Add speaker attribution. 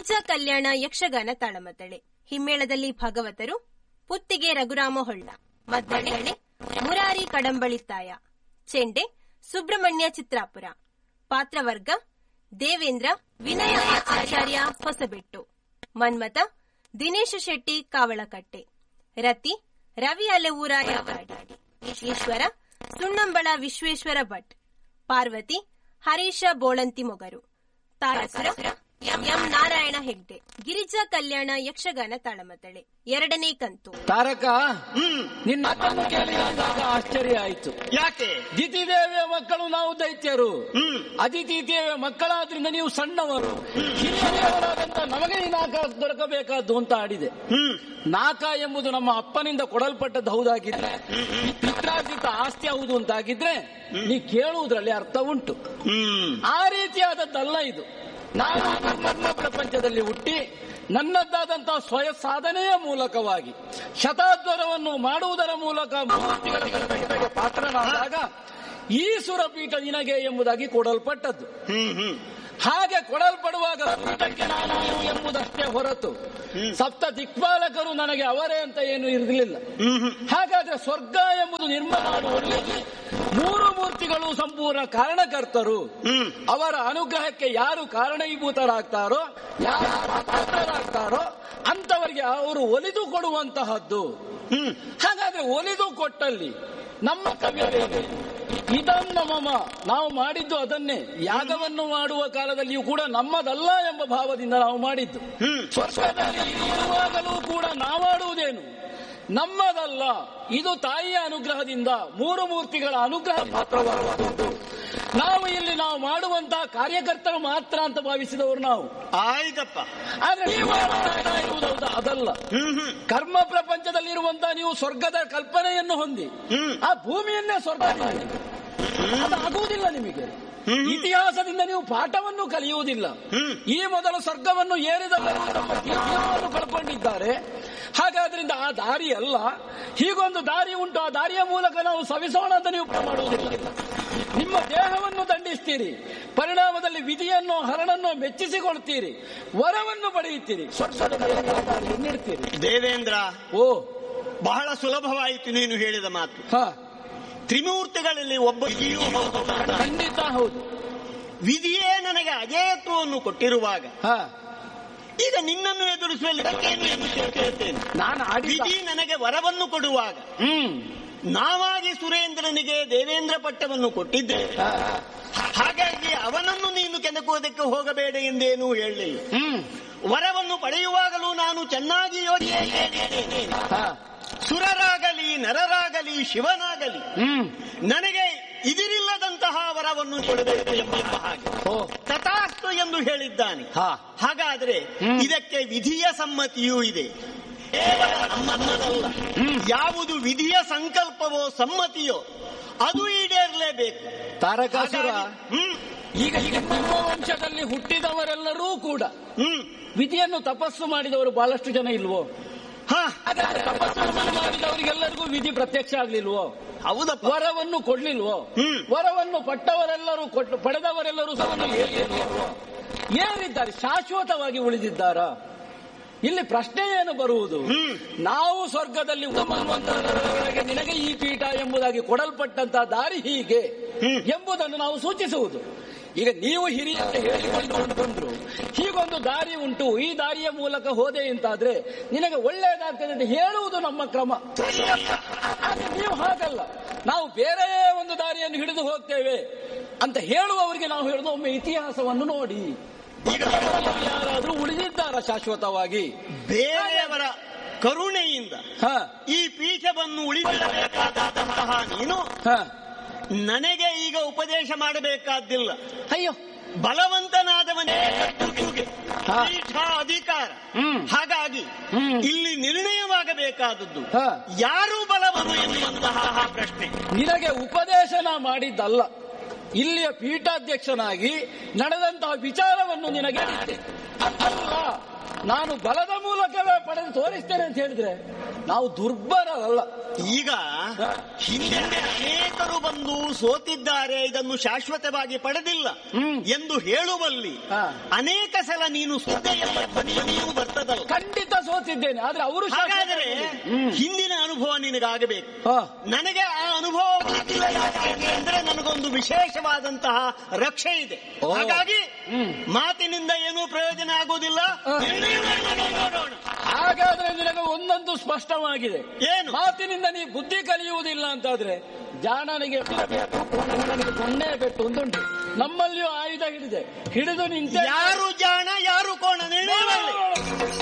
Speaker 1: ಗಿರಿಜಾ ಕಲ್ಯಾಣ ಯಕ್ಷಗಾನ ತಾಳಮದ್ದಳೆ ಹಿಮ್ಮೇಳದಲ್ಲಿ ಭಾಗವತರು ಪುತ್ತಿಗೆ ರಘುರಾಮ ಹೊಳ್ಳ ಮದ್ದಳೆ ಮುರಾರಿ ಕಡಂಬಳಿತಾಯ ಚೆಂಡೆ ಸುಬ್ರಹ್ಮಣ್ಯ ಚಿತ್ರಾಪುರ ಪಾತ್ರವರ್ಗ ದೇವೇಂದ್ರ ವಿನಯ ಆಚಾರ್ಯ ಹೊಸಬೆಟ್ಟು ಮನ್ಮತ ದಿನೇಶ ಶೆಟ್ಟಿ ಕಾವಳಕಟ್ಟೆ ರತಿ ರವಿ ಅಲೆವೂರ ಯಾಗಾಡಿ ಈಶ್ವರ ಸುಣ್ಣಂಬಳ ವಿಶ್ವೇಶ್ವರ ಭಟ್ ಪಾರ್ವತಿ ಹರೀಶ ಬೋಳಂತಿ ಮೊಗರು ತಾರಸುರ ಎಂ ನಾರಾಯಣ ಹೆಗ್ಡೆ ಗಿರಿಜಾ ಕಲ್ಯಾಣ ಯಕ್ಷಗಾನ ತಾಳಮದ್ದಳೆ ಎರಡನೇ ಕಂತು
Speaker 2: ತಾರಕ
Speaker 3: ಹ್ಮ್
Speaker 2: ನಿನ್ನ ಮಾತನ್ನು ಕೇಳಿದಾಗ ಆಶ್ಚರ್ಯ ಆಯ್ತು
Speaker 3: ಯಾಕೆ
Speaker 2: ದಿತಿದೇವಿಯ ಮಕ್ಕಳು ನಾವು ದೈತ್ಯರು
Speaker 3: ಹ್ಮ್
Speaker 2: ಅದಿತಿ ದೇವಿಯ ಮಕ್ಕಳಾದ್ರಿಂದ ನೀವು ಸಣ್ಣವರು ಹಿರಿಯವರಾದಂತ ನಮಗೆ ಈ ನಾಕ ದೊರಕಬೇಕಾದ್ದು ಅಂತ ಆಡಿದೆ
Speaker 3: ಹ್ಮ್
Speaker 2: ನಾಕ ಎಂಬುದು ನಮ್ಮ ಅಪ್ಪನಿಂದ ಕೊಡಲ್ಪಟ್ಟದ್ದು ಹೌದಾಗಿದ್ರೆ ಪಿತ್ರಾರ್ಜಿತ ಆಸ್ತಿ ಹೌದು ಅಂತಾಗಿದ್ರೆ ನೀ ಕೇಳುವುದರಲ್ಲಿ ಅರ್ಥ ಉಂಟು
Speaker 3: ಹ್ಮ್
Speaker 2: ಆ ರೀತಿಯಾದದ್ದಲ್ಲ ಇದು ನಾನು ನಮ್ಮ ಪ್ರಪಂಚದಲ್ಲಿ ಹುಟ್ಟಿ ನನ್ನದ್ದಾದಂತಹ ಸ್ವಯ ಸಾಧನೆಯ ಮೂಲಕವಾಗಿ ಶತಾದ್ವರವನ್ನು ಮಾಡುವುದರ ಮೂಲಕ ಮೂರ್ತಿಗಳ ಗಣಪತಿಗೆ ಪಾತ್ರನಾದಾಗ ಈ ಸುರಪೀಠ ನಿನಗೆ ಎಂಬುದಾಗಿ ಕೊಡಲ್ಪಟ್ಟದ್ದು
Speaker 3: ಹ್ಮ್ ಹ್ಮ್
Speaker 2: ಹಾಗೆ ಕೊಡಲ್ಪಡುವಾಗ ಪೀಠಕ್ಕೆ ನಾನು ಎಂಬುದಷ್ಟೇ ಹೊರತು ಸಪ್ತ ದಿಕ್ಪಾಲಕರು ನನಗೆ ಅವರೇ ಅಂತ ಏನು ಇರಲಿಲ್ಲ
Speaker 3: ಹ್ಮ್ ಹ್ಮ್
Speaker 2: ಹಾಗಾದ್ರೆ ಸ್ವರ್ಗ ಎಂಬುದು ನಿರ್ಮಾಣ ಮಾಡುವಲ್ಲಿ ಮೂರು ಮೂರ್ತಿಗಳು ಸಂಪೂರ್ಣ ಕಾರಣಕರ್ತರು
Speaker 3: ಹ್ಮ್
Speaker 2: ಅವರ ಅನುಗ್ರಹಕ್ಕೆ ಯಾರು ಕಾರಣೀಭೂತರಾಗ್ತಾರೋ ಯಾರು ಪಾತ್ರರಾಗ್ತಾರೋ ಅಂತವರಿಗೆ ಅವರು ಒಲಿದು ಕೊಡುವಂತಹದ್ದು
Speaker 3: ಹ್ಮ್
Speaker 2: ಹಾಗಾದ್ರೆ ಒಲಿದು ಕೊಟ್ಟಲ್ಲಿ ನಮ್ಮ ಕವಿಯರೇನು ಇದನ್ನ ಮಮ ನಾವು ಮಾಡಿದ್ದು ಅದನ್ನೇ ಯಾಗವನ್ನು ಮಾಡುವ ಕಾಲದಲ್ಲಿಯೂ ಕೂಡ ನಮ್ಮದಲ್ಲ ಎಂಬ ಭಾವದಿಂದ ನಾವು ಮಾಡಿದ್ದು
Speaker 3: ಹ್ಮ್
Speaker 2: ಸ್ವರ್ಗದಲ್ಲಿ ಇರುವಾಗಲೂ ಕೂಡ ನಾವಾಡುವುದೇನು ನಮ್ಮದಲ್ಲ ಇದು ತಾಯಿಯ ಅನುಗ್ರಹದಿಂದ ಮೂರು ಮೂರ್ತಿಗಳ ಅನುಗ್ರಹ ಮಾತ್ರವಾಗುವುದು ನಾವು ಇಲ್ಲಿ ನಾವು ಮಾಡುವಂತಹ ಕಾರ್ಯಕರ್ತರು ಮಾತ್ರ ಅಂತ ಭಾವಿಸಿದವರು ನಾವು
Speaker 3: ಆಯ್ತಪ್ಪ
Speaker 2: ಆದ್ರೆ ನೀವು ಮಾಡ್ತಾ ಇರುವುದು ಹೌದಾ? ಅದಲ್ಲ
Speaker 3: ಹ್ಮ್ ಹ್ಮ್
Speaker 2: ಕರ್ಮ ಪ್ರಪಂಚದಲ್ಲಿರುವಂತಹ ನೀವು ಸ್ವರ್ಗದ ಕಲ್ಪನೆಯನ್ನು ಹೊಂದಿ
Speaker 3: ಹ್ಮ್.
Speaker 2: ಆ ಭೂಮಿಯನ್ನೇ ಸ್ವರ್ಗ ಮಾಡಿ. ಅದು ಆಗುವುದಿಲ್ಲ ನಿಮಗೆ
Speaker 3: ಹ್ಮ್.
Speaker 2: ಇತಿಹಾಸದಿಂದ ನೀವು ಪಾಠವನ್ನು ಕಲಿಯುವುದಿಲ್ಲ
Speaker 3: ಹ್ಮ್.
Speaker 2: ಈ ಮೊದಲು ಸ್ವರ್ಗವನ್ನು ಏರಿದವರು ತಮ್ಮ ಕೀರ್ತಿಯನ್ನು ಕಳ್ಕೊಂಡಿದ್ದಾರೆ ಹಾಗಾದ್ರಿಂದ ಆ ದಾರಿ ಅಲ್ಲ ಹೀಗೊಂದು ದಾರಿ ಉಂಟು ಆ ದಾರಿಯ ಮೂಲಕ ನಾವು ಸವಿಸೋಣ ಅಂತ ನೀವು ಮಾಡುವುದಿಲ್ಲ ನಿಮ್ಮ ದೇಹವನ್ನು ದಂಡಿಸ್ತೀರಿ ಪರಿಣಾಮದಲ್ಲಿ ವಿಧಿಯನ್ನು ಹರಣನ್ನು ಮೆಚ್ಚಿಸಿಕೊಳ್ತೀರಿ ವರವನ್ನು ಪಡೆಯುತ್ತೀರಿ ಸ್ವರ್ಗದ ದಾರಿಯನ್ನು ಇಡ್ತೀರಿ
Speaker 3: ದೇವೇಂದ್ರ
Speaker 2: ಓ
Speaker 3: ಬಹಳ ಸುಲಭವಾಯಿತು ನೀನು ಹೇಳಿದ ಮಾತು
Speaker 2: ಹ
Speaker 3: ತ್ರಿಮೂರ್ತಿಗಳಲ್ಲಿ ಒಬ್ಬ ವಿಧಿಯೂ ಹೌದು.
Speaker 2: ಖಂಡಿತ ಹೌದು
Speaker 3: ವಿಧಿಯೇ ನನಗೆ ಅಜೇಯತ್ವವನ್ನು ಕೊಟ್ಟಿರುವಾಗ
Speaker 2: ಹ
Speaker 3: ಈಗ ನಿನ್ನನ್ನು ಎದುರಿಸುವಲ್ಲಿ ಇದಕ್ಕೇನು ಎಂದು ಕೇಳ್ತೇನೆ
Speaker 2: ನಾನು ಆಡಿದ
Speaker 3: ವಿಧಿ ನನಗೆ ವರವನ್ನು ಕೊಡುವಾಗ
Speaker 2: ಹ್ಮ್
Speaker 3: ನಾವಾಗಿ ಸುರೇಂದ್ರನಿಗೆ ದೇವೇಂದ್ರ ಪಟ್ಟವನ್ನು ಕೊಟ್ಟಿದ್ದೆ
Speaker 2: ಹ,
Speaker 3: ಹಾಗಾಗಿ ಅವನನ್ನು ನೀನು ಕೆಣಕುವುದಕ್ಕೆ ಹೋಗಬೇಡ ಎಂದೇನೂ ಹೇಳಲಿಲ್ಲ
Speaker 2: ಹ್ಮ್
Speaker 3: ವರವನ್ನು ಪಡೆಯುವಾಗಲೂ ನಾನು ಚೆನ್ನಾಗಿ ಯೋಚನೆ ಮಾಡಿದ್ದೇನೆ.
Speaker 2: ಹ,
Speaker 3: ಸುರರಾಗಲಿ ನರರಾಗಲಿ ಶಿವನಾಗಲಿ
Speaker 2: ಹ್ಮ್
Speaker 3: ನನಗೆ ಇದಿರಿಲ್ಲದಂತಹ ವರವನ್ನು ಕೊಡಬೇಕು ಎಂಬ ಹಾಗೆ
Speaker 2: ಓ
Speaker 3: ತಥಾಸ್ತು ಎಂದು ಹೇಳಿದ್ದಾನೆ
Speaker 2: ಹ
Speaker 3: ಹಾಗಾದ್ರೆ
Speaker 2: ಹ್ಮ್.
Speaker 3: ಇದಕ್ಕೆ ವಿಧಿಯ ಸಮ್ಮತಿಯೂ ಇದೆ ಕೇವಲ ನಮ್ಮದಲ್ಲ ಯಾವುದು ವಿಧಿಯ ಸಂಕಲ್ಪವೋ ಸಮ್ಮತಿಯೋ ಅದು ಈಡೇರಲೇಬೇಕು
Speaker 2: ತಾರಕಾಸುರ
Speaker 3: ಹಾಗಾಗಿ- ಹ್ಮ್
Speaker 2: ಈಗ ಈಗ ನಮ್ಮ ವಂಶದಲ್ಲಿ ಹುಟ್ಟಿದವರೆಲ್ಲರೂ ಕೂಡ
Speaker 3: ಹ್ಮ್
Speaker 2: ವಿಧಿಯನ್ನು ತಪಸ್ಸು ಮಾಡಿದವರು ಬಹಳಷ್ಟು ಜನ ಇಲ್ವೋ
Speaker 3: ಹ
Speaker 2: ಹಾಗಾದ್ರೆ ತಪಸ್ಸನ್ನು ಮಾಡಿದವರಿಗೆಲ್ಲರಿಗೂ ವಿಧಿ ಪ್ರತ್ಯಕ್ಷ ಆಗ್ಲಿಲ್ವೋ
Speaker 3: ಹೌದಪ್ಪ
Speaker 2: ವರವನ್ನು ಕೊಡ್ಲಿಲ್ವೋ
Speaker 3: ಹ್ಮ್.
Speaker 2: ವರವನ್ನು ಪಟ್ಟವರೆಲ್ಲರೂ ಕೊಟ್ಟು ಪಡೆದವರೆಲ್ಲರೂ ಸಹ ಏರಿಲ್ವೋ? ಏರಿದ್ದಾರೆ ಶಾಶ್ವತವಾಗಿ ಉಳಿದಿದ್ದಾರ ಇಲ್ಲಿ ಪ್ರಶ್ನೆ ಏನು ಬರುವುದು
Speaker 3: ಹ್ಮ್.
Speaker 2: ನಾವು ಸ್ವರ್ಗದಲ್ಲಿ ಉತ್ತಮನ್ವಂತರೊಳಗೆ ನಿನಗೆ ಈ ಪೀಠ ಎಂಬುದಾಗಿ ಕೊಡಲ್ಪಟ್ಟಂತಹ ದಾರಿ ಹೀಗೆ
Speaker 3: ಹ್ಮ್.
Speaker 2: ಎಂಬುದನ್ನು ನಾವು ಸೂಚಿಸುವುದು ಈಗ ನೀವು ಹಿರಿಯರು ಹೇಳಿಕೊಂಡು ಬಂದ್ರು ಹೀಗೊಂದು ದಾರಿ ಉಂಟು ಈ ದಾರಿಯ ಮೂಲಕ ಹೋದೆ ಅಂತಾದ್ರೆ ನಿನಗೆ ಒಳ್ಳೆಯದಾಗ್ತದೆ ಅಂತ ಹೇಳುವುದು ನಮ್ಮ ಕ್ರಮ ಆದ್ರೆ ನೀವು ಹಾಗಲ್ಲ ನಾವು ಬೇರೆ ಒಂದು ದಾರಿಯನ್ನು ಹಿಡಿದು ಹೋಗ್ತೇವೆ ಅಂತ ಹೇಳುವವರಿಗೆ ನಾವು ಹೇಳುದು ಒಮ್ಮೆ ಇತಿಹಾಸವನ್ನು ನೋಡಿ ಈಗ ಯಾರಾದ್ರೂ ಉಳಿದಿದ್ದಾರ ಶಾಶ್ವತವಾಗಿ
Speaker 3: ಬೇರೆಯವರ ಕರುಣೆಯಿಂದ
Speaker 2: ಹ
Speaker 3: ಈ ಪೀಠವನ್ನು ಉಳಿಸಬೇಕಾದಂತಹ ನೀನು
Speaker 2: ಹ
Speaker 3: ನನಗೆ ಈಗ ಉಪದೇಶ ಮಾಡಬೇಕಾದ್ದಿಲ್ಲ
Speaker 2: ಅಯ್ಯೋ
Speaker 3: ಬಲವಂತನಾದವನೇ
Speaker 2: ಹಾ.
Speaker 3: ಪೀಠ ಅಧಿಕಾರ
Speaker 2: ಹ್ಮ್.
Speaker 3: ಹಾಗಾಗಿ
Speaker 2: ಹ್ಮ್.
Speaker 3: ಇಲ್ಲಿ ನಿರ್ಣಯವಾಗಬೇಕಾದದ್ದು
Speaker 2: ಹಾ.
Speaker 3: ಯಾರು ಬಲವರು ಎನ್ನುವಂತಹ ಪ್ರಶ್ನೆ
Speaker 2: ನಿನಗೆ ಉಪದೇಶನ ಮಾಡಿದ್ದಲ್ಲ ಇಲ್ಲಿಯ ಪೀಠಾಧ್ಯಕ್ಷನಾಗಿ ನಡೆದಂತಹ ವಿಚಾರವನ್ನು ನಿನಗೆ ಹೇಳಿದ್ದೆ. ಅಲ್ಲ ನಾನು ಬಲದ ಮೂಲಕವೇ ಪಡೆದು ತೋರಿಸ್ತೇನೆ ಅಂತ ಹೇಳಿದ್ರೆ ನಾವು ದುರ್ಬಲರಲ್ಲ
Speaker 3: ಈಗ ಹಿಂದೆ ಅನೇಕರು ಬಂದು ಸೋತಿದ್ದಾರೆ ಇದನ್ನು ಶಾಶ್ವತವಾಗಿ ಪಡೆದಿಲ್ಲ
Speaker 2: ಹ್ಮ್.
Speaker 3: ಎಂದು ಹೇಳುವಲ್ಲಿ
Speaker 2: ಹಾ.
Speaker 3: ಅನೇಕ ಸಲ ನೀನು ಸುದ್ದೆಯಲ್ಲ ಧ್ವನಿಯೂ ಬರ್ತದಲ್ಲ
Speaker 2: ಖಂಡಿತ ಸೋತಿದ್ದೇನೆ ಆದ್ರೆ ಅವರು
Speaker 3: ಹಾಗಾದರೆ
Speaker 2: ಹ್ಮ್.
Speaker 3: ಹಿಂದಿನ ಅನುಭವ ನಿನಗಾಗಬೇಕು
Speaker 2: ಹಾ.
Speaker 3: ನನಗೆ ಆ ಅನುಭವ ಆಗಿಲ್ಲ ಯಾಕೆ ಅಂದ್ರೆ ನನಗೊಂದು ವಿಶೇಷವಾದಂತಹ ರಕ್ಷೆ ಇದೆ
Speaker 2: ಓ.
Speaker 3: ಹಾಗಾಗಿ
Speaker 2: ಹ್ಮ್.
Speaker 3: ಮಾತಿನಿಂದ ಏನೂ ಪ್ರಯೋಜನ ಆಗುವುದಿಲ್ಲ
Speaker 2: ಹಾ.
Speaker 3: ನಿರ್ಣಯವನ್ನು ನೋಡೋಣ
Speaker 2: ಹಾಗಾದ್ರೆ ನಿನಗೆ ಒಂದೊಂದು ಸ್ಪಷ್ಟವಾಗಿದೆ
Speaker 3: ಏನು?
Speaker 2: ಮಾತಿನಿಂದ ನೀ ಬುದ್ಧಿ ಕಲಿಯುವುದಿಲ್ಲ ಅಂತಾದ್ರೆ ಜಾಣನಿಗೆ ಕೋಣನಿಗೆ ಕೊನ್ನೆ ಬೆಟ್ಟು ಒಂದುಂಟು ನಮ್ಮಲ್ಲಿಯೂ ಆಯುಧ ಹಿಡಿದೆ ಹಿಡಿದು ನಿಂತೆ
Speaker 3: ಯಾರು ಜಾಣ ಯಾರು ಕೋಣ ನಿರ್ಣಯ ಮಾಡಿ